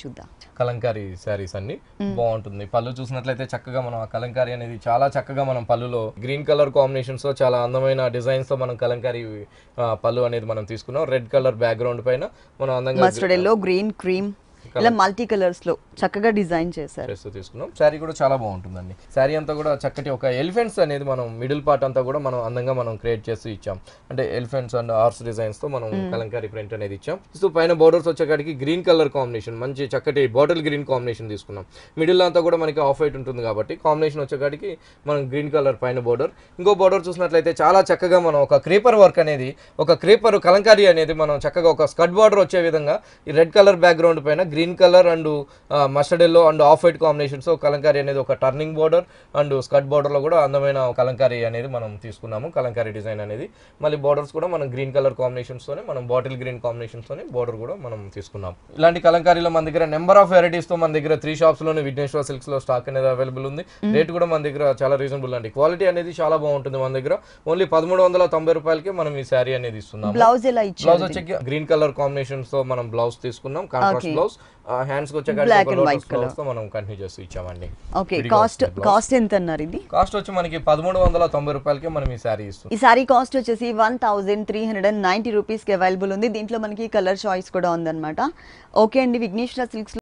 చూద్దాం కలంకారీ శారీస్ అన్ని బాగుంటుంది పళ్ళు చూసినట్లయితే చక్కగా మనం ఆ కలంకారీ అనేది చాలా చక్కగా మనం పళ్ళులో గ్రీన్ కలర్ కాంబినేషన్స్ తో చాలా అందమైన డిజైన్స్ తో మనం కలంకారీ ఆ, పళ్ళు అనేది మనం తీసుకున్నాం రెడ్ కలర్ బ్యాక్గ్రౌండ్ పైన మనం అందంగా మస్టర్డ్ ఎల్లో గ్రీన్ క్రీమ్ ఇలా మల్టీ కలర్స్ లో చక్కగా డిజైన్ చేశారు డ్రెస్ తీసుకున్నాం శారీ కూడా చాలా బాగుంటుందండి శారీ అంతా కూడా చక్కటి ఒక ఎలిఫెంట్స్ అనేది మనం మిడిల్ పార్ట్ అంతా కూడా మనం అందంగా మనం క్రియేట్ చేసి ఇచ్చాం అంటే ఎలిఫెంట్స్ అండ్ ఆర్స్ డిజైన్స్ తో మనం కలంకారీ ప్రింట్ అనేది ఇచ్చాం సో పైన బోర్డర్స్ వచ్చేకాడికి గ్రీన్ కలర్ కాంబినేషన్ మంచి చక్కటి బాటిల్ గ్రీన్ కాంబినేషన్ తీసుకున్నాం మిడిల్ అంతా కూడా మనకి ఆఫ్ వైట్ ఉంటుంది కాబట్టి కాంబినేషన్ వచ్చేకాడికి మనం గ్రీన్ కలర్ పైన బోర్డర్ ఇంకో బోర్డర్ చూసినట్లయితే చాలా చక్కగా మనం ఒక క్రీపర్ వర్క్ అనేది ఒక క్రీపర్ కలంకారీ అనేది మనం చక్కగా ఒక స్కట్ బార్డర్ వచ్చే విధంగా ఈ రెడ్ కలర్ బ్యాక్గ్రౌండ్ పైన green colour and mustard yellow and off white combinations Kalamkari అనేది ఒక టర్నింగ్ బోర్డర్ అండ్ స్కట్ బోర్డర్ లో కూడా అందమైన కలంకారీ అనేది మనం తీసుకున్నాము కలంకారీ డిజైన్ అనేది మళ్ళీ బోర్డర్స్ కూడా మనం గ్రీన్ కలర్ కాంబినేషన్స్ తోనే మనం బాటిల్ గ్రీన్ కాంబినేషన్స్ తోనే బోర్డర్ కూడా మనం తీసుకున్నాం ఇలాంటి కలంకారీలో మన దగ్గర నెంబర్ ఆఫ్ వెరైటీస్ తో మన దగ్గర త్రీ షాప్స్ లోనే విఘ్నేశ్వర సిల్క్స్ లో స్టాక్ అనేది అవైలబుల్ ఉంది రేట్ కూడా మన దగ్గర చాలా రీజనబుల్ అండి క్వాలిటీ అనేది చాలా బాగుంటుంది మన దగ్గర ఓన్లీ పదమూడు వందల తొంభై రూపాయలకి మనం ఈ శారీ అనేది ఇస్తున్నాం బ్లౌజ్ ఎలా ఇచ్చారు బ్లౌజ్ వచ్చి గ్రీన్ కలర్ కాంబినేషన్స్ తో మనం బ్లౌజ్ తీసుకున్నాం కాంట్రాస్ట్ Okay. బ్లౌజ్ హ్యాండ్స్ కి Black and white వచ్చే బ్లౌజ్ తో మనం కంటిన్యూ చేస్తూ ఇచ్చామండి ఓకే విడిగా కాస్ట్ వస్తుంది blouse. కాస్ట్ ఎంత అన్నారు ఇది కాస్ట్ వచ్చి మనకి పదమూడు వందల తొంభై రూపాయలకి మనం ఈ శారీ ఇస్తున్నాం ఈ సారీ కాస్ట్ వచ్చేసి one thousand three hundred and ninety రూపీస్కి అవైలబుల్ ఉంది దీంట్లో మనకి కలర్ చాయిస్ కూడా ఉందన్నమాట ఓకే అండి విఘ్నేశ్వర సిల్క్స్